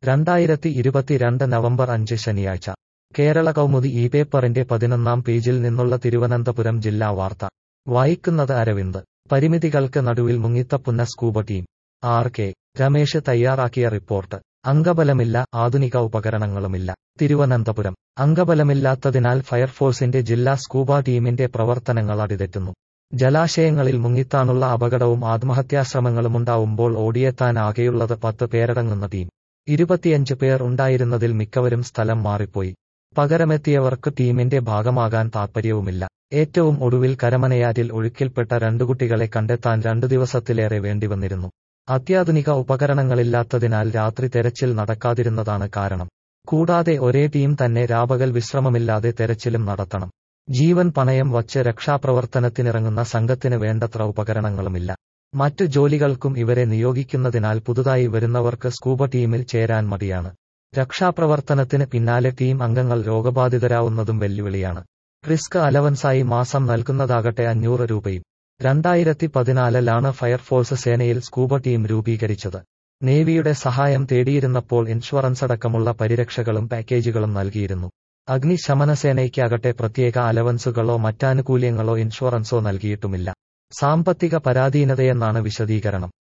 രണ്ടായിരത്തി ഇരുപത്തിരണ്ട് നവംബർ അഞ്ച് ശനിയാഴ്ച കേരള കൗമുദി ഈ പേപ്പറിന്റെ പതിനൊന്നാം പേജിൽ നിന്നുള്ള തിരുവനന്തപുരം ജില്ലാ വാർത്ത വായിക്കുന്നത് അരവിന്ദ് പരിമിതികൾക്ക് നടുവിൽ മുങ്ങിത്തപ്പുന്ന scuba team R K Ramesh തയ്യാറാക്കിയ റിപ്പോർട്ട് അംഗബലമില്ല ആധുനിക ഉപകരണങ്ങളുമില്ല തിരുവനന്തപുരം അംഗബലമില്ലാത്തതിനാൽ ഫയർഫോഴ്സിന്റെ ജില്ലാ സ്കൂബ ടീമിന്റെ പ്രവർത്തനങ്ങൾ അടിതെറ്റുന്നു ജലാശയങ്ങളിൽ മുങ്ങിത്താനുള്ള അപകടവും ആത്മഹത്യാശ്രമങ്ങളുമുണ്ടാവുമ്പോൾ ഓടിയെത്താൻ ആകെയുള്ളത് പത്ത് പേരടങ്ങുന്ന ടീം ഇരുപത്തിയഞ്ച് പേർ ഉണ്ടായിരുന്നതിൽ മിക്കവരും സ്ഥലം മാറിപ്പോയി പകരമെത്തിയവർക്ക് ടീമിന്റെ ഭാഗമാകാൻ താൽപ്പര്യവുമില്ല ഏറ്റവും ഒടുവിൽ കരമനയാറ്റിൽ ഒഴുക്കിൽപ്പെട്ട രണ്ടു കുട്ടികളെ കണ്ടെത്താൻ രണ്ടു ദിവസത്തിലേറെ വേണ്ടിവന്നിരുന്നു അത്യാധുനിക ഉപകരണങ്ങളില്ലാത്തതിനാൽ രാത്രി തെരച്ചിൽ നടക്കാതിരുന്നതാണ് കാരണം കൂടാതെ ഒരേ ടീം തന്നെ രാപകൽ വിശ്രമമില്ലാതെ തെരച്ചിലും നടത്തണം ജീവൻ പണയം വച്ച് രക്ഷാപ്രവർത്തനത്തിനിറങ്ങുന്ന സംഘത്തിന് വേണ്ടത്ര ഉപകരണങ്ങളുമില്ല മറ്റു ജോലികൾക്കും ഇവരെ നിയോഗിക്കുന്നതിനാൽ പുതുതായി വരുന്നവർക്ക് സ്കൂബ ടീമിൽ ചേരാൻ മടിയാണ് രക്ഷാപ്രവർത്തനത്തിന് പിന്നാലെ ടീം അംഗങ്ങൾ രോഗബാധിതരാവുന്നതും വെല്ലുവിളിയാണ് റിസ്ക് അലവൻസായി മാസം നൽകുന്നതാകട്ടെ അഞ്ഞൂറ് രൂപയും രണ്ടായിരത്തി പതിനാലിലാണ് ഫയർഫോഴ്സ് സേനയിൽ സ്കൂബ ടീം രൂപീകരിച്ചത് നേവിയുടെ സഹായം തേടിയിരുന്നപ്പോൾ ഇൻഷുറൻസ് അടക്കമുള്ള പരിരക്ഷകളും പാക്കേജുകളും നൽകിയിരുന്നു അഗ്നിശമന സേനയ്ക്കാകട്ടെ പ്രത്യേക അലവൻസുകളോ മറ്റാനുകൂല്യങ്ങളോ ഇൻഷുറൻസോ നൽകിയിട്ടുമില്ല സാമ്പത്തിക പരാധീനതയെന്നാണ് വിശദീകരണം